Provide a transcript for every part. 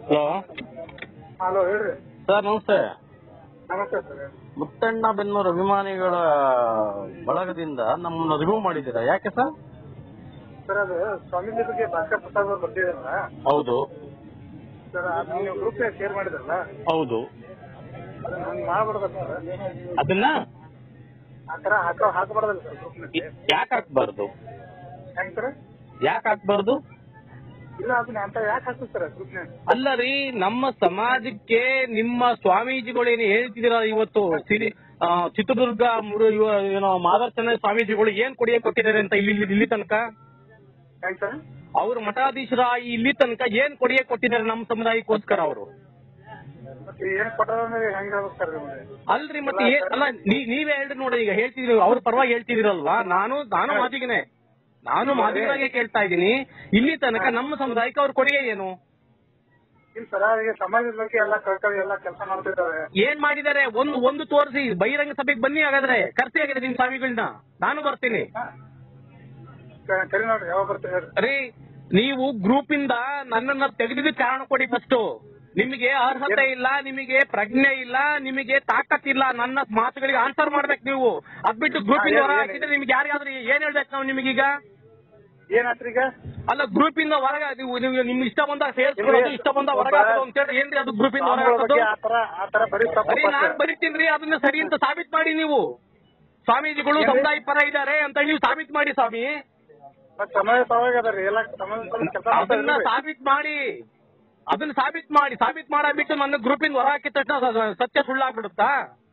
Hello hello ಹೇಳ್ರಿ sir ನಮಸ್ತೆ ನಮಸ್ತೆ ಸರ್ ಮುತ್ತಣ್ಣ ಬೆನ್ನೂರು ಅಭಿಮಾನಿಗಳ ಬಳಗದಿಂದ ನಮ್ಮನ್ನು ರಿಮೂವ್ ಮಾಡಿದ್ದೀರಾ ಯಾಕೆ ಸರ್ ಸರ್ ಅದು ಸ್ವಾಮೀಜಿ ಬಗ್ಗೆ ಭಾಸ್ಕರ್ ಪ್ರಸಾದ್ ಅವ್ರು ಬರ್ತಿದ್ರಲ್ಲ ಹೌದು ಸರ್ ಅದು ನೀವು ಗ್ರೂಪ್ ಶೇರ್ ಮಾಡಿದ್ರಲ್ಲ ಹೌದು ಅದು ಹಂಗೆ ಮಾಡಬಾರ್ದಲ್ಲ ಸರ್ ಅದನ್ನ ಆ ಥರ ಹಾಕೋ ಹಾಕಬಾರ್ದಲ್ಲ ಸರ್ ಗ್ರೂಪ್ನಲ್ಲಿ ಯಾಕೆ ಹಾಕ್ಬಾರ್ದು ಹೆಂಗ್ ಸರ್ ಯಾಕೆ ಹಾಕ್ಬಾರ್ದು ಇಲ್ಲ ಅದನ್ನ ಅಂತ ಯಾಕೆ ಹಾಕ್ತೀವಿ ಸರ್ ಗ್ರೂಪ್ನಾಗ ಅಲ್ಲ ರೀ ನಮ್ಮ ಸಮಾಜಕ್ಕೆ ನಿಮ್ಮ ಸ್ವಾಮೀಜಿಗಳೇನು ಹೇಳ್ತಿದ್ದೀರ ಇವತ್ತು ಸಿರಿ ಆ, ಚಿತ್ರದುರ್ಗ ಮುರು- ಇವ- ಏನೋ ಮಾದರ್ಶನ ಸ್ವಾಮೀಜಿಗಳು ಏನ್ ಕೊಡಿಯಕ್ ಕೊಟ್ಟಿದ್ದಾರೆ ಅಂತ ಇಲ್ಲಿ ಇಲ್ಲಿ ತನಕ ಹೆಂಗ್ ಸರ್ ಅವ್ರ ಮಠಾಧೀಶರ ಇಲ್ಲಿ ತನಕ ಏನ್ ಕೊಡಿಯಕ್ ಕೊಟ್ಟಿದ್ದಾರೆ ನಮ್ಮ ಸಮುದಾಯಕ್ಕೋಸ್ಕರ ಅವರು ಮತ್ತೆ ಏನ್ ಕೊಟ್ಟಾರ ಅಂದ್ರೆ ಹೆಂಗ್ ಹೇಳ್ಬೇಕು ಸರ್ ನಿಮ್ಗೆ ಅಲ್ರಿ ಮತ್ತೆ ಏನ್ ಅಲ್ಲ ನೀ- ನೀವೇ ಹೇಳ್ರಿ ನೋಡಿ ಈಗ ಹೇಳ್ತಿದ್ರಿ ಅವ್ರ ಪರವಾಗಿ ಹೇಳ್ತಿದಿರಲ್ವಾ ನಾನು ನಾನು ಮಾದಿಗನೆ ನಾನು ಮಾದಿಗನಾಗೆ ಕೇಳ್ತಾ ಇದ್ದೀನಿ ಇಲ್ಲಿ ತನಕ ನಮ್ಮ ಸಮುದಾಯಕ್ಕೆ ಅವ್ರ ಕೊಡುಗೆ ಏನು ಇಲ್ಲ ಸರ್ ಈಗ ಸಮಾಜದ ಬಗ್ಗೆ ಎಲ್ಲ ಕಳ್ಕೊಳ್ಳಿ ಎಲ್ಲ ಕೆಲಸ ಮಾಡ್ತಿದ್ದಾರೆ ಏನ್ ಮಾಡಿದ್ದಾರೆ ಒಂದು ಒಂದು ತೋರಿಸಿ ಬಹಿರಂಗ ಸಭೆಗೆ ಬನ್ನಿ ಹಾಗಾದ್ರೆ ಕರ್ಸಿ ಆಗಿದೆ ನಿಮ್ ಸ್ವಾಮಿಗಳನ್ನ ನಾನು ಬರ್ತೀನಿ ಕ- ಕರಿ ನೋಡ್ರಿ ಯಾವಾಗ ಬರ್ತೀವಿ ಹೇಳ್ರಿ ರೀ ನೀವು ಗ್ರೂಪ್ ಇಂದ ನನ್ನನ್ನ ತೆಗೆದಿದ್ದ ಕಾರಣ ಕೊಡಿ ಫಸ್ಟ್ ನಿಮಗೆ ಅರ್ಹತೆ ಇಲ್ಲ ನಿಮಗೆ ಪ್ರಜ್ಞೆ ಇಲ್ಲ ನಿಮಗೆ ತಾಕತ್ತಿಲ್ಲ ನನ್ನ ಮಾತುಗಳಿಗೆ ಆನ್ಸರ್ ಮಾಡ್ಬೇಕು ನೀವು ಅದ್ಬಿಟ್ಟು ಗ್ರೂಪ್ ಇಂದ ಹೊರ ಹಾಕಿದ್ರೆ ನಿಮ್ಗೆ ಯಾರಿಗಾದ್ರೂ ಏನ್ ಹೇಳ್ಬೇಕು ನಾವು ನಿಮಗೀಗ ಏನಾತ್ರಿ ಈಗ ಅಲ್ಲ ಗ್ರೂಪ್ ಇಂದ ಹೊರಗೆ ನೀವು ನೀವು ನಿಮ್ಗೆ ಇಷ್ಟ ಬಂದಾಗ ಸೇರ್ಸ್ಕೊಳ್ಳೋದು ಇಷ್ಟ ಬಂದ ಹೊರಗೆ ಹಾಕೋದು ಅಂತ ಹೇಳಿ ಏನ್ರಿ ಅದು ಗ್ರೂಪ್ ಇಂದ ಹೊರಗೆ ಸ್ವಾಮಿಗಳ ಹಾಕೋದು ಬಗ್ಗೆ ಆ ತರ ಆ ತರ ಬರೀ ತಪ್ಪು ಬರೀ ನಾನ್ ಬರೀತೀನಿ ಅದನ್ನ ಸರಿ ಅಂತ ಸಾಬೀತ್ ಮಾಡಿ ನೀವು ಸ್ವಾಮೀಜಿಗಳು ಏನ್ರಿ? ಸಮುದಾಯ ಪರ ಇದ್ದಾರೆ ಅಂತ ನೀವು ಸಾಬೀತ್ ಮಾಡಿ ಸ್ವಾಮಿ ಮತ್ತೆ ಸಮಾಜ ಪರವಾಗಿ ಅದಾರಿ ಎಲ್ಲ ಸಮಾಜ ಕೆಲಸ ಅದನ್ನ ಮಾಡ್ತಾರೆ ಸಾಬೀತ್ ಮಾಡಿ ಅದನ್ನ ಸಾಬೀತ್ ಮಾಡಿ ಸಾಬೀತ್ ಮಾಡಬಿಟ್ಟು ನನ್ನ ಗ್ರೂಪ್ ಇಂದ ಹೊರ ಹಾಕಿದ ತಕ್ಷಣ ಸ- ಸ- ಸತ್ಯ ಸುಳ್ಳಾಗ್ಬಿಡುತ್ತಾ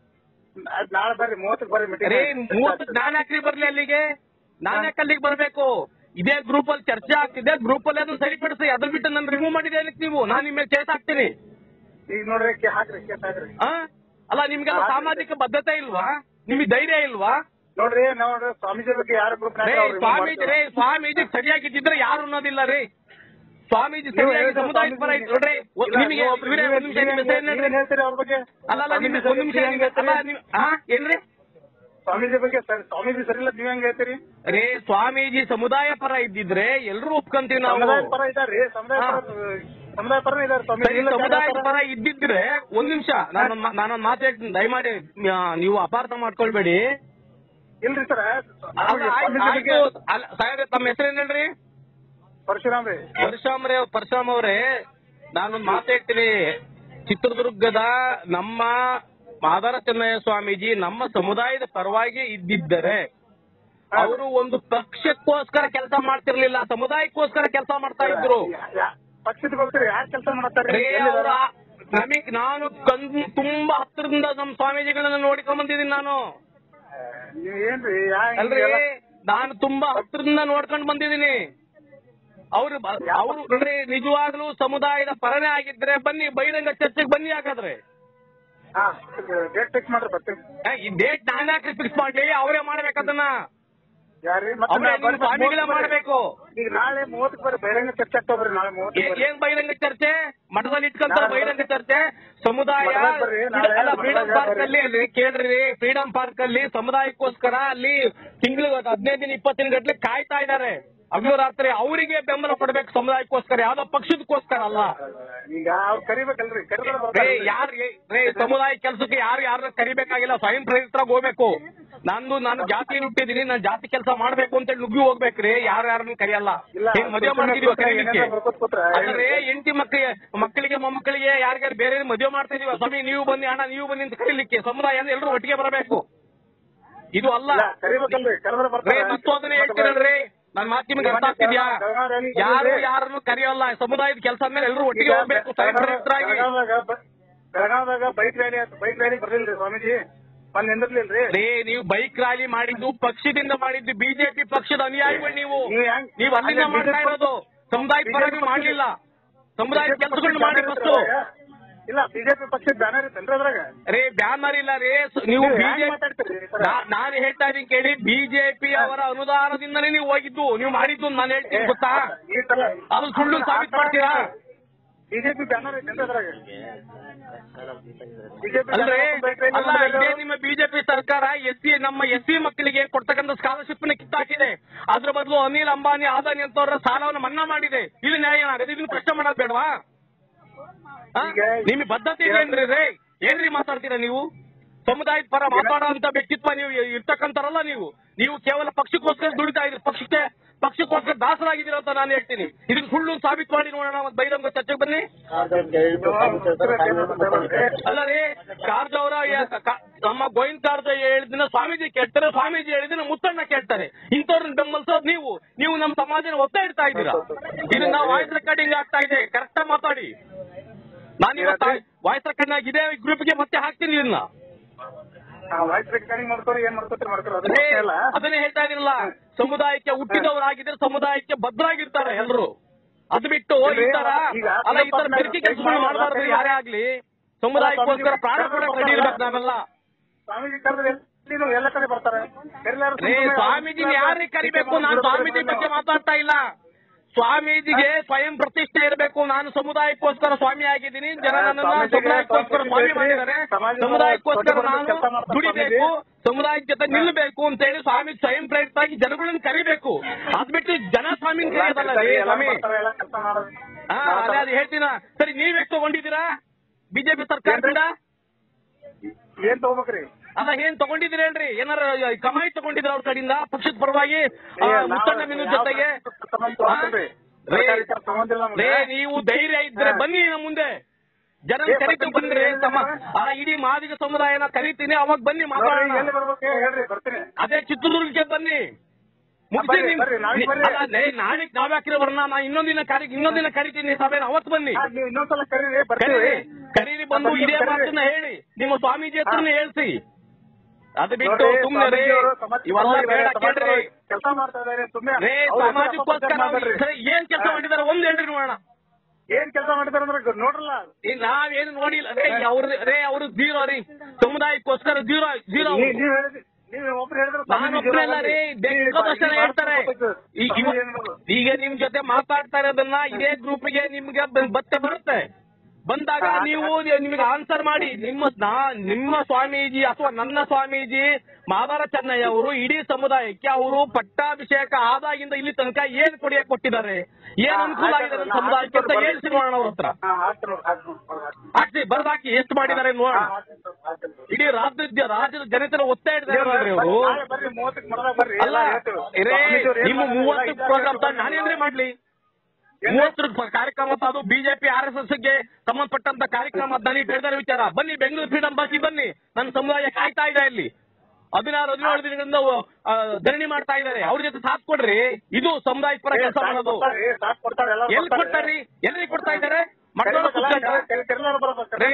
ಅದ್ ನಾಳೆ ಬರ್ರಿ ಮೂವತ್ತಕ್ಕೆ ಬರ್ರಿ ಮೀಟಿಂಗ್ ರೇ ಮೂವತ್ತು ನಾನ್ ಯಾಕ್ರಿ ಬರ್ಲಿ ಅಲ್ಲಿಗೆ ನಾನ್ ಯಾಕೆ ಅಲ್ಲಿಗೆ ಬರ್ಬೇಕು ಇದೇ ಗ್ರೂಪ್ ಅಲ್ಲಿ ಚರ್ಚೆ ಆಗ್ತಿದೆ ಗ್ರೂಪ್ ಅಲ್ಲಿ ಅದನ್ನ ಸರಿಪಡಿಸಿ ಅದ್ರ ಬಿಟ್ಟು ನನ್ನ ರಿಮೂವ್ ಮಾಡಿದೆ ನೀವು ನಾನು ನಿಮ್ಮ ಮೇಲೆ ಕೇಸ್ ಹಾಕ್ತೀನಿ ಈಗ ನೋಡ್ರಿ ಕೇ ಹಾಕ್ರಿ ಕೇಸ್ ಹಾಕ್ರಿ ಆ? ಅಲ್ಲ ನಿಮ್ಗೆಲ್ಲ ಸಾಮಾಜಿಕ ಬದ್ಧತೆ ಇಲ್ವಾ ನಿಮಗೆ ಧೈರ್ಯ ಇಲ್ವಾ ನೋಡ್ರಿ ನೋಡ್ರಿ ಸ್ವಾಮೀಜಿ ಬಗ್ಗೆ ಯಾರ ಗ್ರೂಪ್ ರೇ ಸ್ವಾಮೀಜಿ ರೇ ಸ್ವಾಮೀಜಿ ಸರಿಯಾಗಿದ್ದಿದ್ರೆ ಯಾರು ಅನ್ನೋದಿಲ್ಲ ರೀ ಸ್ವಾಮೀಜಿ ಸರಿಯಾಗಿ ಸಮುದಾಯದ ಪರ ಇತ್ತು ನೋಡ್ರಿ ಒ- ನಿಮಗೆ ಇವರೇ ಒಂದ್ ನಿಮಿಷ ನಿಮ್ಮ ಹೆಸರು ಏನ್ ಹೇಳ್ರಿ? ಹೇಳ್ತೀರಿ ಅವ್ರ ಬಗ್ಗೆ ಅಲ್ಲ ಅಲ್ಲ ನಿಮ್ಗೆ ಒಂದ್ ನಿಮಿಷ ನಿಮ್ಗೆ- ಅಲ್ಲ ನಿಮ್- ಆ ಏನ್ರಿ ಸ್ವಾಮೀಜಿ ಬಗ್ಗೆ ಸರ್ ಸ್ವಾಮೀಜಿ ಸರಿ ಇಲ್ಲ ನೀವ್ ಹೆಂಗ್ ಹೇಳ್ತೀರಿ ರೇ ಸ್ವಾಮೀಜಿ ಸಮುದಾಯ ಪರ ಇದ್ದಿದ್ರೆ ಎಲ್ರೂ ಒಪ್ಕೊಂತೀವಿ ನಾವು ಸಮುದಾಯ ಪರ ಇದಾರ್ರಿ ಸಮುದಾಯ ಪರ ಸಮುದಾಯ ಪರ ಇದಾರೆ ಸರಿ ಸ್ವಾಮೀಜಿ ಇಲ್ಲ ಸಮುದಾಯದ ಪರ ಇದ್ದಿದ್ರೆ ಒಂದ್ ನಿಮಿಷ ನಾನು ನಾನೊಂದ್ ಮಾತು ಹೇಳ್ತೀನಿ ದಯಮಾಡಿ ಆ, ನೀವು ಅಪಾರ್ಥ ಮಾಡ್ಕೊಳ್ಬೇಡಿ ಇಲ್ರಿ ಸರ್ ಅಲ್ಲ, ಆಯ್ತು, ಆಯ್ತು. ಅಲ್ಲ, ಸಾಹೇಬ್ರೆ, ತಮ್ಮ ಹೆಸರೇನ್ ಹೇಳ್ರಿ ಪರಶುರಾಮ್ ರೀ ಪರಶುರಾಮ್ರೆ ಪರಶುರಾಮ್ ಅವರೇ ನಾನೊಂದು ಮಾತು ಹೇಳ್ತೀನಿ ಚಿತ್ರದುರ್ಗದ ನಮ್ಮ ಮಾದಾರ ಚೆನ್ನಯ್ಯ ಸ್ವಾಮೀಜಿ ನಮ್ಮ ಸಮುದಾಯದ ಪರವಾಗಿ ಇದ್ದಿದ್ದರೆ ಅವರು ಒಂದು ಪಕ್ಷಕ್ಕೋಸ್ಕರ ಕೆಲಸ ಮಾಡ್ತಿರ್ಲಿಲ್ಲ ಸಮುದಾಯಕ್ಕೋಸ್ಕರ ಕೆಲಸ ಮಾಡ್ತಾ ಇದ್ರು ಪಕ್ಷದ ಹೋಗ್ತೀರಿ ಯಾರು ಕೆಲಸ ಮಾಡ್ತಾರೆ ರೇ ಅವ್ರ ನಮಗ್ ನಾನು ಕಣ್ ತುಂಬಾ ಹತ್ತಿರದಿಂದ ನಮ್ಮ ಸ್ವಾಮೀಜಿಗಳನ್ನ ನೋಡ್ಕೊಂಡ್ ಬಂದಿದ್ದೀನಿ ನಾನು ನೀವ್ ಏನ್ರಿ ಯಾ ಅಲ್ರಿ ನಾನು ತುಂಬಾ ಹತ್ತಿರದಿಂದ ನೋಡ್ಕೊಂಡ್ ಬಂದಿದ್ದೀನಿ ಅವ್ರು ಅವರು ನೋಡ್ರಿ ನಿಜವಾಗ್ಲೂ ಸಮುದಾಯದ ಪರನೇ ಆಗಿದ್ರೆ ಬನ್ನಿ ಬಹಿರಂಗ ಚರ್ಚೆಗೆ ಬನ್ನಿ ಹಾಗಾದ್ರೆ ಹಾ ಡೇಟ್ ಫಿಕ್ಸ್ ಮಾಡ್ರಿ ಬರ್ತೀನಿ ಆ, ಈ ಡೇಟ್ ನಾನು ಯಾಕೆ ಫಿಕ್ಸ್ ಮಾಡ್ಲಿ ಅವರೇ ಮಾಡ್ಬೇಕದನ್ನ ಯಾರ್ರಿ ಅವ್ರೇ ನಿಮ್ಮ ಸ್ವಾಮಿಗಳೇ ಮಾಡ್ಬೇಕು ಈಗ ನಾಳೆ ಮೂವತ್ತಕ್ಕೆ ಬರ್ರಿ ಬಹಿರಂಗ ಚರ್ಚೆ ಆಗ್ತಾವ್ರಿ ನಾಳೆ ಮೂವತ್ತಕ್ಕೆ ಏ- ಬರ್ರಿ ಏನ್ ಬಹಿರಂಗ ಚರ್ಚೆ ಮಠದಲ್ಲಿ ಇಟ್ಕೊಂತಾರ ನಾಳೆ ಬಹಿರಂಗ ಚರ್ಚೆ ಸಮುದಾಯ ಮಠದಲ್ಲಿ ಬರ್ರಿ, ನಾಳೆ ಅಲ್ಲ ಫ್ರೀಡಂ ಮಠದಲ್ಲಿ ಪಾರ್ಕ್ ಅಲ್ಲಿ ಅಲ್ಲಿ ಕೇಳ್ರಿ ಫ್ರೀಡಂ ಪಾರ್ಕ್ ಅಲ್ಲಿ ಸಮುದಾಯಕ್ಕೋಸ್ಕರ ಅಲ್ಲಿ ತಿಂಗಳು ಹದಿನೈದು ದಿನ ಇಪ್ಪತ್ತು ದಿನ ಗಟ್ಲೆ ಕಾಯ್ತಾ ಇದ್ದಾರೆ ಹಗಲು ರಾತ್ರಿ ಅವರಿಗೆ ಬೆಂಬಲ ಕೊಡ್ಬೇಕು ಸಮುದಾಯಕ್ಕೋಸ್ಕರ ಯಾವ್ದೋ ಪಕ್ಷದಕ್ಕೋಸ್ಕರ ಅಲ್ಲ ಈಗ ಅವ್ರು ಕರಿಬೇಕಲ್ರಿ ಕರೆದ್ರೆ ರೇ ಬರ್ತಾರೆ ಯಾರು ರೇ ಸಮುದಾಯ ಕೆಲಸಕ್ಕೆ ಯಾರು ಯಾರನ್ನ ಕರಿಬೇಕಾಗಿಲ್ಲ ಸ್ವಯಂ ಪ್ರೇರಿತರಾಗಿ ಹೋಗ್ಬೇಕು ನಂದು ನಾನು ಜಾತಿ ಹುಟ್ಟಿದೀನಿ ನಾನು ಜಾತಿ ಕೆಲಸ ಮಾಡ್ಬೇಕು ಅಂತ ಹೇಳಿ ನುಗ್ಗಿ ಹೋಗ್ಬೇಕ್ರಿ ಯಾರು ಯಾರನ್ನ ಕರಿಯಲ್ಲ ಇಲ್ಲ, ಹಿಂಗ್ ಮದುವೆ ಮಾಡ್ತಿದೀವಿ ಕರೀಲಿಕ್ಕೆ ಏನಾದ್ರು ಬರ್ಕೊಟ್ ಕೊಟ್ರೆ ಅಂದ್ರೆ ಹೆಂಡತಿ ಮಕ್ಕಳಿಗೆ ಮಕ್ಕಳಿಗೆ ಮೊಮ್ಮಕ್ಕಳಿಗೆ ಯಾರಿಗಾರು ಬೇರೆ ಮದುವೆ ಮಾಡ್ತಾ ಇದೀವಿ ಸ್ವಾಮಿ ನೀವು ಬನ್ನಿ ಅಣ್ಣ ನೀವು ಬನ್ನಿ ಅಂತ ಕರೀಲಿಕ್ಕೆ ಸಮುದಾಯ ಅಂದ್ರೆ ಎಲ್ಲರೂ ಒಟ್ಟಿಗೆ ಬರಬೇಕು ಇದು ಅಲ್ಲ ಇಲ್ಲ, ಕರಿಬೇಕಲ್ರಿ ಕರೆದ್ರೆ ರೇ ಬರ್ತಾರೆ ಮತ್ತು ಅದನ್ನ ಹೇಳ್ತೀರಲ್ರಿ ನನ್ ಮಾತು ನಿಮ್ಗೆ ಅರ್ಥ ಆಗ್ತಿದ್ಯಾ ಯಾರು ಯಾರನ್ನು ಕರೆಯಲ್ಲ ಸಮುದಾಯದ ಕೆಲಸ ಮೇಲೆ ಎಲ್ಲರೂ ಒಟ್ಟಿಗೆ ಹೋಗ್ಬೇಕು ಸ್ವಯಂ ಪ್ರೇರಿತರಾಗಿ ಬೆಳಗಾವದಾಗ ಬ- ಬೆಳಗಾವದಾಗ ಬೈಕ್ ರ್ಯಾಲಿ ಆಯ್ತು ಬೈಕ್ ರ್ಯಾಲಿ ಬರ್ಲಿಲ್ರಿ ಸ್ವಾಮೀಜಿ ಬಂದ್ ನಿಂದಿರ್ಲಿಲ್ರಿ ರೇ ನೀವು ಬೈಕ್ ರ್ಯಾಲಿ ಮಾಡಿದ್ದು ಪಕ್ಷದಿಂದ ಮಾಡಿದ್ದು ಬಿಜೆಪಿ ಪಕ್ಷದ ಅನುಯಾಯಿಗಳು ನೀವು ನೀವ್ ಹೆಂಗ್- ನೀವು ಅಲ್ಲಿಂದ ಅಲ್ಲೇ ಮಾಡ್ತಾ BJP ಇರೋದು ಸಮುದಾಯ ಪರ ನೀವು ಮಾಡ್ಲಿಲ್ಲ ಸಮುದಾಯದ ಕೆಲಸಗಳನ್ನ ಮಾಡಿ ಫಸ್ಟ್ ಇಲ್ಲ ಬಿಜೆಪಿ ಪಕ್ಷದ ಬ್ಯಾನರ್ ಇತ್ತೇನ್ರಿ ಅದ್ರಾಗ ರೇ ಬ್ಯಾನರ್ ಇಲ್ಲ ರೇ ಸ- ನೀವು ನೀವು ಹೆಂಗ್ ಬಿಜೆಪಿ ಮಾತಾಡ್ತೀರಿ ಸರ್? ನಾನು ಹೇಳ್ತಾ ಇದೀನಿ ಕೇಳಿ ಬಿಜೆಪಿ ಅವರ ಅನುದಾನದಿಂದಲೇ ನೀವು ಹೋಗಿದ್ದು ನೀವು ಮಾಡಿದ್ದು ನಾನು ಹೇಳ್ತೀನಿ ಗೊತ್ತಾ ಈ ತರ ಅದು ಸುಳ್ಳು ಸಾಬೀತು ಮಾಡ್ತೀರಾ ಬಿಜೆಪಿ ಬ್ಯಾನರ್ ಐತೇನ್ರಿ ಅದ್ರಾಗ ಬಿಜೆಪಿ ಅಲ್ರೇ ಅಲ್ಲ ಇದೇ ನಿಮ್ಮ ಬಿಜೆಪಿ ಸರ್ಕಾರ ಎಸ್ ಸಿ ನಮ್ಮ ಎಸ್ ಸಿ ಮಕ್ಕಳಿಗೆ ಕೊಡ್ತಕ್ಕಂಥ ಸ್ಕಾಲರ್ಶಿಪ್ ನ ಕಿತ್ತಾಕಿದೆ ಅದ್ರ ಬದಲು ಅನಿಲ್ ಅಂಬಾನಿ ಅದಾನಿ ಅಂತವ್ರ ಸಾಲವನ್ನು ಮನ್ನಾ ಮಾಡಿದೆ ಇಲ್ಲಿ ನ್ಯಾಯ ಏನಾಗಿದೆ ಇದನ್ನ ಪ್ರಶ್ನೆ ಮಾಡೋದು ಬೇಡವಾ ಆ? ನಿಮಗೆ ಬದ್ಧತೆ ಇದೆ ಏನ್ರಿ ರೇ ಏನ್ರಿ ಮಾತಾಡ್ತೀರಾ ನೀವು ಸಮುದಾಯದ ಪರ ಮಾತಾಡುವಂತ ವ್ಯಕ್ತಿತ್ವ ನೀವು ಇರ್ತಕ್ಕಂತಾರಲ್ಲ ನೀವು ನೀವು ಕೇವಲ ಪಕ್ಷಕ್ಕೋಸ್ಕರ ದುಡಿತಾ ಇದ್ರಿ ಪಕ್ಷಕ್ಕೆ ಪಕ್ಷಕ್ಕೋಸ್ಕರ ದಾಸರಾಗಿದ್ದೀರ ಅಂತ ನಾನು ಹೇಳ್ತೀನಿ ಇದನ್ನ ಸುಳ್ಳು ಸಾಬೀತು ಮಾಡಿ ನೋಡೋಣ ಮತ್ತೆ ಬಹಿರಂಗ ಚರ್ಚೆಗೆ ಬನ್ನಿ ಅಲ್ಲ ರೀ ಕಾರ್ಜ್ ಅವರ ನಮ್ಮ ಗೋವಿಂದ ಕಾರ್ಜ ಹೇಳಿದಿನ ಸ್ವಾಮೀಜಿ ಕೇಳ್ತಾರೆ ಸ್ವಾಮೀಜಿ ಹೇಳಿದಿನ ಮುತ್ತಣ್ಣ ಕೇಳ್ತಾರೆ ಇಂಥವ್ರನ್ನ ಬೆಂಬಲಿಸೋದು ನೀವು ನೀವು ನಮ್ಮ ಸಮಾಜನ ಒತ್ತ ಇಡ್ತಾ ಇದ್ದೀರಾ ಇದನ್ನ ವಾಯ್ಸ್ ರೆಕಾರ್ಡಿಂಗ್ ಆಗ್ತಾ ಇದೆ ಕರೆಕ್ಟ್ ಮಾತಾಡಿ ನಾನು ಇವತ್ತು ವಾಯ್ಸ್ ರೆಕಾರ್ಡಿಂಗ್ ಆಗಿದೆ ಗ್ರೂಪ್ಗೆ ಮತ್ತೆ ಹಾಕ್ತೀನಿ ಇದನ್ನ ವಾಯ್ಸ್ ರೆಕಾರ್ಡಿಂಗ್ ಮಾಡ್ಕೊರಿ ಏನ್ ಮಾಡ್ಕೊತೀರಿ ಮಾಡ್ಕೊರಿ ಅದು ಅದೇ ಮುಖ್ಯ ಅಲ್ಲ ಅದನ್ನೇ ಹೇಳ್ತಾ ಇದಿರಲ್ಲ ಸಮುದಾಯಕ್ಕೆ ಹುಟ್ಟಿದವರಾಗಿದ್ರೆ ಸಮುದಾಯಕ್ಕೆ ಬದ್ಧರಾಗಿರ್ತಾರೆ ಎಲ್ಲರೂ ಅದು ಬಿಟ್ಟು ಈ ತರ ಅಲ್ಲ ಈ ತರ ಬೆರಕೆ ಕೆಲಸಗಳು ಮಾಡಬಾರ್ದು ಯಾರೇ ಆಗ್ಲಿ ಸಮುದಾಯಕ್ಕೋಸ್ಕರ ಪ್ರಾಣ ಕೂಡ ರೆಡಿ ಇರ್ಬೇಕು ನಾವೆಲ್ಲ ಸ್ವಾಮೀಜಿ ಕರೆದ್ರೆ ಎಲ್ಲಿನೂ ಎಲ್ಲ ಕಡೆ ಬರ್ತಾರೆ ಕರಿಲಾರ ರೇ ಸ್ವಾಮೀಜಿನ ಯಾರಿಗೆ ಕರಿಬೇಕು ನಾನು ಸ್ವಾಮೀಜಿ ಬಗ್ಗೆ ಮಾತಾಡ್ತಾ ಇಲ್ಲ ಸ್ವಾಮೀಜಿಗೆ ಸ್ವಯಂ ಪ್ರತಿಷ್ಠೆ ಇರಬೇಕು ನಾನು ಸಮುದಾಯಕ್ಕೋಸ್ಕರ ಸ್ವಾಮಿ ಆಗಿದ್ದೀನಿ ಜನ ನನ್ನನ್ನ ಸಮುದಾಯಕ್ಕೋಸ್ಕರ ಸ್ವಾಮಿ ಮಾಡಿದ್ದಾರೆ ಸಮುದಾಯಕ್ಕೋಸ್ಕರ ನಾನು ದುಡಿಬೇಕು ಸಮುದಾಯದ ಜೊತೆ ನಿಲ್ಲಬೇಕು ಅಂತ ಹೇಳಿ ಸ್ವಾಮಿ ಸ್ವಯಂ ಪ್ರೇರಿತಾಗಿ ಜನಗಳನ್ನ ಕರಿಬೇಕು ಅದ್ ಬಿಟ್ಟು ಜನ ಸ್ವಾಮಿನ ಕರೆಯೋದಲ್ಲ ರೀ ಸ್ವಾಮಿ ಕೆಲಸ ಮಾಡೋದು ಹಾ ಅದೇ ಅದು ಹೇಳ್ತೀನ ಸರಿ ನೀವ್ ಎಷ್ಟು ತಗೊಂಡಿದ್ದೀರಾ ಬಿಜೆಪಿ ಸರ್ಕಾರದಿಂದ ಏನ್ ತಗೋಬೇಕ್ರಿ ಅದ ಏನ್ ತಗೊಂಡಿದ್ದೀರಿ ಹೇಳ್ರಿ ಏನಾರ ಕಮಾಯಿ ತಗೊಂಡಿದ್ರ ಅವ್ರ ಕಡೆಯಿಂದ ಪಕ್ಷದ ಪರವಾಗಿ ಆ, ಏ, ನಾವು ಮುತ್ತಣ್ಣ ಮೀನು ಯಾವ ಜೊತೆಗೆ ಸಂಬಂಧ ಆ? ತಗೊಂಡ್ರಿ? ರೇ, ಸರ್ಕಾರಿ ಕೆಲಸ ತಗೊಂಡಿಲ್ಲ ನಮ್ಗೆ. ರೇ, ನೀವು ಧೈರ್ಯ ಇದ್ರೆ ಬನ್ನಿ ನಮ್ಮ ಮುಂದೆ ಜನ ಏ, ಕರಿತು ಬರ್ತೀನಿ, ಬಂದ್ರೆ ಬರ್ತೀನಿ, ತಮ್ಮ ಬರ್ತೀನಿ. ಆ ಇಡೀ ಮಾದಿಗ ಸಮುದಾಯನ ಕರಿತೀನಿ ಅವಾಗ ಬನ್ನಿ ನೋಡ್ರಿ, ಮಾತಾಡೋಣ ಎಲ್ಲಿ ಬರ್ಬೇಕು ಹೇಳ್ರಿ ಬರ್ತೀನಿ ಅದೇ ಚಿತ್ರದುರ್ಗಕ್ಕೆ ಬನ್ನಿ ಮುಗ್ಸಿ ಬರ್ರಿ, ನಿಮ್- ಬರ್ರಿ, ನಾಳೆ ಬರ್ರಿ. ಅಲ್ಲ, ಲೇ, ನಾಳೆಗ್ ನಾವ್ ಯಾಕಿರೋ ಬರೋಣ ನಾ ಇನ್ನೊಂದಿನ ಕರಿ ಇನ್ನೊಂದಿನ ಕರಿತೀನಿ ಸಭೆನ ಅವತ್ತು ಬನ್ನಿ ಆ, ನೀವು ಇನ್ನೊಂದ್ಸಲ ಕರೀರಿ ಬರ್ತೀವಿ ಕರೀರಿ ಕರೀರಿ ಬಂದು ಬರ್ತೀನಿ, ಇದೇ ಕರೀರಿ. ಮಾತನ್ನ ಹೇಳಿ ನಿಮ್ಮ ಸ್ವಾಮೀಜಿ ಹತ್ರನೇ ಹೇಳ್ಸಿ ಅದು ಬಿಟ್ಟು ನೋಡ್ರಿ, ಸುಮ್ನೆ ರೇ ಸ್ವಾಮೀಜಿಯವರು ಸಮಾಜ ಇವೆಲ್ಲ ಬೇಡ ಕೇಳ್ರಿ ಕೆಲಸ ಮಾಡ್ತಾ ಇದಾರೆ ಸುಮ್ಮನೆ ರೇ ಸಮಾಜಕ್ಕೋಸ್ಕರ ಅವ್ರು ಸರಿ, ಏನ್ ಕೆಲಸ ಮಾಡಿದಾರೆ ಒಂದ್ ಹೇಳ್ರಿ ನೋಡೋಣ ಏನ್ ಕೆಲಸ ಮಾಡಿದಾರೆ ಅಂದ್ರೆ ನೋಡ್ರಲ್ಲ ಈಗ ನಾವೇನು ನೋಡಿಲ್ಲ ರೇ ಅವ್ರ ರೇ ಅವ್ರು ಜೀರೋ ರೀ ಸಮುದಾಯಕ್ಕೋಸ್ಕರ ಜೀರೋ ಜೀರೋ ನೀವ್ ನೀವ್ ಹೇಳಿದ್ರಿ ನೀವ್ ಒಬ್ರು ಹೇಳಿದ್ರೆ ನಾನು ಒಬ್ಬರಲ್ಲ ರೀ ಬೇಕಾದಷ್ಟು ಜನ ಹೇಳ್ತಾರೆ ಈಗ ಇವ- ಈಗ ನಿಮ್ ಜೊತೆ ಮಾತಾಡ್ತಾ ಇರೋದನ್ನ ಇದೇ ಗ್ರೂಪ್ಗೆ ನಿಮ್ಗೆ ಬ- ಬತ್ತೆ ಬರುತ್ತೆ ಬಂದಾಗ ನೀವು ನಿಮ್ಗೆ ಆನ್ಸರ್ ಮಾಡಿ ನಿಮ್ಮ ನಾ- ನಿಮ್ಮ ಸ್ವಾಮೀಜಿ ಅಥವಾ ನನ್ನ ಸ್ವಾಮೀಜಿ ಮಾದಾರ ಚೆನ್ನಯ್ಯ ಅವರು ಇಡೀ ಸಮುದಾಯಕ್ಕೆ ಅವರು ಪಟ್ಟಾಭಿಷೇಕ ಆದಾಗಿಂದ ಇಲ್ಲಿ ತನಕ ಏನ್ ಕೊಡಿಯಕ್ ಕೊಟ್ಟಿದ್ದಾರೆ ಏನ್ ಅನುಕೂಲ ಆಗಿದೆ ನಮ್ಮ ಸಮುದಾಯಕ್ಕೆ ಅಂತ ಹೇಳ್ಸಿ ನೋಡೋಣ ಅವ್ರ ಹತ್ರ ಹಾಕ್ಸಿ ಬರ್ದಾಕಿ ಎಷ್ಟು ಮಾಡಿದ್ದಾರೆ ನೋಡೋಣ ಇಡೀ ರಾಜ್ಯದ ರಾಜ್ಯದ ಜನತೆನ ಒತ್ತಾಯ ಇಡ್ತಾರೆ ಅವರು ಬರ್ರಿ ಮೂವತ್ತಕ್ಕೆ ಮರದಾಗ ಬರ್ರಿ ಅಲ್ಲ ರೇ ನಿಮ್ಮ ಮೂವತ್ತು ಪ್ರೋಗ್ರಾಮ್ ನಾನೇನ್ರಿ ಮಾಡ್ಲಿ ಮೂವತ್ತರ ಕಾರ್ಯಕ್ರಮ ಅದು ಬಿಜೆಪಿ ಆರ್ ಎಸ್ ಎಸ್ ಗೆ ಸಂಬಂಧಪಟ್ಟಂತ ಕಾರ್ಯಕ್ರಮ ನನಗೆ ತಿಳಿದರೆ ವಿಚಾರ ಬನ್ನಿ ಬೆಂಗಳೂರು ಫ್ರೀಡಂ ಬಾಕಿ ಬನ್ನಿ ನನ್ನ ಸಮುದಾಯ ಕಾಯ್ತಾ ಇದೆ ಇಲ್ಲಿ ಹದಿನಾರು ಹದಿನೇಳು ದಿನಗಳಿಂದ ಆ, ಧರಣಿ ಮಾಡ್ತಾ ಇದ್ದಾರೆ ಅವ್ರ ಜೊತೆ ಸಾಥ್ ಕೊಡ್ರಿ ಇದು ಸಮುದಾಯ ಪರ ಕೆಲಸ ಮಾಡೋದು ಎಲ್ಲಿ ಕೊಡ್ತಾರ್ರಿ ಎಲ್ಲಿ ಕೊಡ್ತಾ ಇದ್ದಾರೆ ಮಕ್ಕಳ ರೇ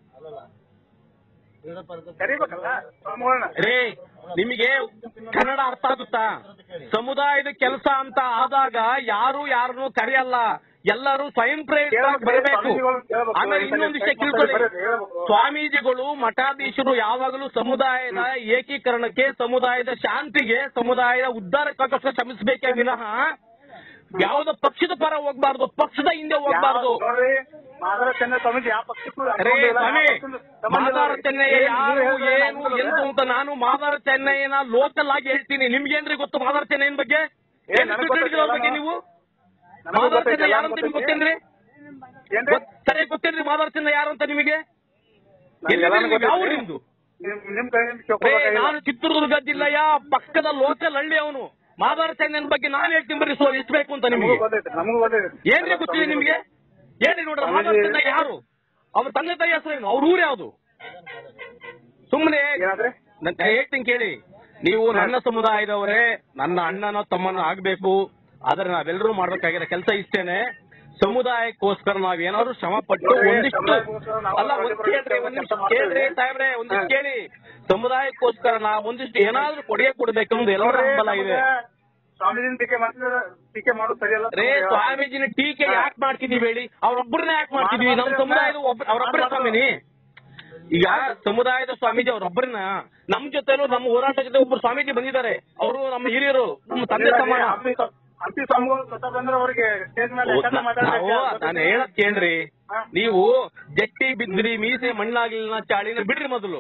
ಕರಿಬೇಕಲ್ಲ ಸ್ವಾಮಿಗಳನ್ನ ರೇ ನಿಮಗೆ ಕನ್ನಡ ಅರ್ಥ ಆಗುತ್ತಾ ಸಮುದಾಯದ ಕೆಲಸ ಅಂತ ಆದಾಗ ಯಾರು ಯಾರನ್ನು ಕರೆಯಲ್ಲ ಎಲ್ಲರೂ ಸ್ವಯಂ ಪ್ರೇರಿತವಾಗಿ ಬರಬೇಕು ಆಮೇಲೆ ಇನ್ನೊಂದು ವಿಷಯ ತಿಳ್ಕೊಳ್ಳಿ ಸ್ವಾಮೀಜಿಗಳು ಮಠಾಧೀಶರು ಯಾವಾಗಲೂ ಸಮುದಾಯದ ಏಕೀಕರಣಕ್ಕೆ ಸಮುದಾಯದ ಶಾಂತಿಗೆ ಸಮುದಾಯದ ಉದ್ಧಾರಕ್ಕೋಸ್ಕರ ಶ್ರಮಿಸಬೇಕೇ ವಿನಃ ಯಾವುದೋ ಪಕ್ಷದ ಪರ ಹೋಗ್ಬಾರ್ದು ಪಕ್ಷದ ಹಿಂದೆ ಹೋಗ್ಬಾರ್ದು ನೋಡ್ರಿ ಮಾದರ ಚೆನ್ನ ಸ್ವಾಮೀಜಿ ಯಾವ ಪಕ್ಷಕ್ಕೂ ರೇ ಸಂಬಂಧ ಇಲ್ಲ, ಸ್ವಾಮಿ ಯಾವ ಪಕ್ಷಕ್ಕೂ ಸಂಬಂಧ ಇಲ್ಲ. ಮಾದಾರ ಚೆನ್ನಯ್ಯ ಏನ್ ಯಾರು ನೀವು ಹೇಳಿದ್ರೆ ಏನು ನಮ್ಗೆ ಎಂತ ಅಂತ ನಾನು ಮಾದಾರ ಚೆನ್ನಯ್ಯನ ಲೋಕಲ್ ಆಗಿ ಹೇಳ್ತೀನಿ ನಿಮ್ಗೇನ್ರಿ ಗೊತ್ತು ಮಾದಾರ ಚೆನ್ನಯ್ಯನ ಬಗ್ಗೆ ಏ, ಏನ್ ನನಗ್ ಬಿಟ್ಟು ಹಿಡಿದಿರೋ ಗೊತ್ತಿಲ್ಲ ಬಗ್ಗೆ ನಾನು. ನೀವು ನನಗೂ ಮಾದಾರ ಗೊತ್ತೈತೆ, ಚೆನ್ನಯ್ಯ ಎಲ್ಲ ಯಾರು ಅಂತ ನಿಮ್ಗೆ ಗೊತ್ತೈತೆ. ಗೊತ್ತೇನ್ರಿ ಏನ್ರಿ? ಗೊತ್- ಸರಿಯಾಗಿ ಗೊತ್ತೇನ್ರಿ ಮಾದಾರ ಚೆನ್ನಯ್ಯ ಯಾರು ಅಂತ ನಿಮಗೆ ನಂಗೆ ಎಲ್ಲಿದೆ ಎಲ್ಲಾನು ನಿಮ್ಗೆ? ಯಾವ ಗೊತ್ತೈತೆ. ನಿಮ್ದು ನಿಮ್ ನಿಮ್ ಕೈಯಿಂದ ರೇ, ಕೇಳ್ಕೊಬೇಕಾಗಿಲ್ಲ. ನಾನು ಚಿತ್ರದುರ್ಗ ಜಿಲ್ಲೆಯ ಪಕ್ಕದ ಲೋಕಲ್ ಹಳ್ಳಿ ಅವನು ಮಾದಾರ ಚೆನ್ನಯ್ಯನ ಬಗ್ಗೆ ನಾನು ಹೇಳ್ತೀನಿ ಬರ್ರಿ ಸೊ ಎಷ್ಟು ಬೇಕು ಅಂತ ನಮಗೂ ನಿಮಗೆ ಗೊತ್ತೈತೆ ನಮಗೂ ಗೊತ್ತೈತೆ ಏನ್ರಿ ಗೊತ್ತಿದೆ ನಿಮ್ಗೆ ಏನ್ರಿ ನೋಡ್ರಿ ಮಾದಾರ ಚೆನ್ನಯ್ಯ ಯಾರು ಅವ್ರ ತಂದೆ ತಾಯಿ ಹೆಸರೇನು ಅವ್ರ ಊರು ಯಾವುದು ಸುಮ್ಮನೆ ಏನಾದ್ರೆ ನನ್ ಹೇಳ್ತೀನಿ ಕೇಳಿ ನೀವು ನನ್ನ ಸಮುದಾಯದವರೇ ನನ್ನ ಅಣ್ಣನ ತಮ್ಮನ ಆಗ್ಬೇಕು ಆದ್ರೆ ನಾವೆಲ್ಲರೂ ಮಾಡ್ಬೇಕಾಗಿರೋ ಕೆಲಸ ಇಷ್ಟೇನೆ ಸಮುದಾಯಕ್ಕೋಸ್ಕರ ನಾವೇನಾದ್ರು ಶ್ರಮ ಪಟ್ಟು ಒಂದಿಷ್ಟು ಅಲ್ಲ ಒಂದ್ ಕೇಳ್ರಿ ಒಂದಿಷ್ಟು ಕೇಳ್ರಿ ಸಾಹೇಬ್ರೆ ಒಂದಿಷ್ಟು ಕೇಳಿ ಸಮುದಾಯಕ್ಕೋಸ್ಕರ ನಾವು ಒಂದಿಷ್ಟು ಏನಾದ್ರೂ ಕೊಡುಗೆ ಕೊಡ್ಬೇಕಂದ್ರೆ ಎಲ್ಲರ ಹಂಬಲ ಇದೆ ಸ್ವಾಮೀಜಿನ ಟೀಕೆ ಮಾಡಿದ್ರೆ ಟೀಕೆ ಮಾಡೋದು ಸರಿಯಲ್ಲ ರೇ ಸ್ವಾಮೀಜಿನ ಟೀಕೆ ಯಾಕೆ ಮಾಡ್ತಿದೀವಿ ಹೇಳಿ ಅವ್ರೊಬ್ಬರನ್ನ ಯಾಕೆ ಮಾಡ್ತಿದೀವಿ ನಮ್ಮ ಸಮುದಾಯದ ಒಬ್ಬ ಅವರೊಬ್ಬರೇ ಸ್ವಾಮಿನಿ ಈಗ ಸಮುದಾಯದ ಸ್ವಾಮೀಜಿ ಅವರೊಬ್ಬರನ್ನ ನಮ್ ಜೊತೆನೂ ನಮ್ಮ ಹೋರಾಟ ಜೊತೆ ಒಬ್ಬರು ಸ್ವಾಮೀಜಿ ಬಂದಿದ್ದಾರೆ ಅವರು ನಮ್ಮ ಹಿರಿಯರು ನಮ್ಮ ತಂದೆ ಸಮಾನ ಹಂಪಿ ಸ್ವಾಮಿಗಳು ಸ್ವತಃ ಬಂದ್ರೆ ಅವರಿಗೆ ಸ್ಟೇಜ್ ಮೇಲೆ ಯಾಕಂದ್ರೆ ನಾವು ಮಾತಾಡ್ಬೇಕು ನಾನು ಹೇಳಕ್ ಕೇಳ್ರಿ ನೀವು ಜಟ್ಟಿ ಬಿದ್ರಿ ಮೀಸೆ ಮಣ್ಣಾಗ್ಲಿಲ್ಲ ಚಾಳಿನ ಬಿಡ್ರಿ ಮೊದಲು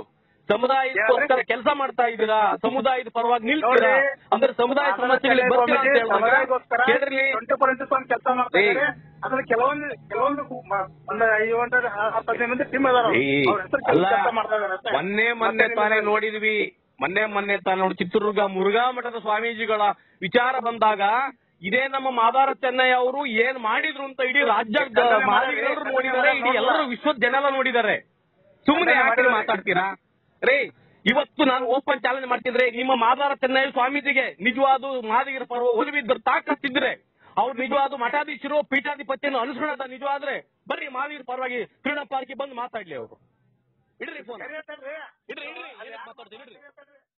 ಸಮುದಾಯಕ್ಕೋಸ್ಕರ ಕೆಲಸ ಮಾಡ್ತಾ ಇದ್ದೀರಾ ಸಮುದಾಯದ ಪರವಾಗಿ ನಿಲ್ತೀರಾ ನೋಡಿ, ಅಂದ್ರೆ ಸಮುದಾಯ ಸಮಸ್ಯೆಗಳಿಗೆ ಬರ್ತೀರಾ ಅಂತ ಸಮುದಾಯಕ್ಕೋಸ್ಕರ ಹೇಳಿದಾಗ ಕೇಳ್ರಿ ಟ್ವೆಂಟಿ ಫೋರ್ ಇಂಟು ಸೆವೆನ್ ಕೆಲಸ ಮಾಡ್ತಾ ಏಯ್. ಇದ್ದಾರೆ ಅದ್ರ ಕೆಲವೊಂದು ಕೆಲವೊಂದು ಕು- ಮ- ಒಂದು ಐದು ಗಂಟೆ ಹತ್ತು ಹದಿನೈದು ಮಂದಿ ಟೀಮ್ ಅದಾರ ಏಯ್, ಅವ್ರ ಹೆಸರು ಅಲ್ಲ ಕೆಲಸ ಮಾಡ್ತಾ ಇದಾರೆ ಅಷ್ಟೇ. ಮೊನ್ನೆ ಮೊನ್ನೆ ಮತ್ತೆ ತಾನೇ ನಿಮ್ಗೆ- ನೋಡಿದ್ವಿ ಮೊನ್ನೆ ಮೊನ್ನೆ ತಾನೇ ನೋಡಿ ಚಿತ್ರದುರ್ಗ ಮುರುಘಾ ಮಠದ ಸ್ವಾಮೀಜಿಗಳ ವಿಚಾರ ಬಂದಾಗ ಇದೇ ನಮ್ಮ ಮಾದಾರ ಚೆನ್ನೈ ಅವರು ಏನ್ ಮಾಡಿದ್ರು ಅಂತ ಇಡೀ ರಾಜ್ಯದ ಮಾದಿಗರು ನೋಡಿದ್ದಾರೆ ಇಡೀ ಎಲ್ಲರೂ ವಿಶ್ವದ ಜನ ಎಲ್ಲ ನೋಡಿದ್ದಾರೆ ಸುಮ್ಮನೆ ಯಾಕೆ ಮಾತಾಡ್ತೀರಾ ರೇ ಇವತ್ತು ನಾನು ಓಪನ್ ಚಾಲೆಂಜ್ ಮಾಡ್ತಿದ್ರೆ ನಿಮ್ಮ ಮಾದಾರ ಚೆನ್ನೈ ಸ್ವಾಮೀಜಿಗೆ ನಿಜವಾದ ಮಾದಿಗರ ಪರ್ವ ಒಲಿಬಿದ್ದರು ತಾಕತ್ತಿದ್ರೆ ಅವ್ರು ನಿಜವಾದ ಮಠಾಧೀಶರು ಪೀಠಾಧಿಪತಿಯನ್ನು ಅನುಸರಣದ ನಿಜವಾದ್ರೆ ಬರ್ರಿ ಮಾದಿಗರ ಪರವಾಗಿ ಕ್ರೀಡಾ ಪಾರ್ಕಿ ಬಂದು ಮಾತಾಡ್ಲಿ ಅವರು ಇಡ್ರಿ ಫೋನ್ ಸರಿ ಹೇಳ್ತೇನ್ರಿ. ಇಡ್ರಿ ಇಡ್ರಿ ಏನಕ್ಕೆ ಮಾತಾಡ್ತೀರಿ ಇಡ್ರಿ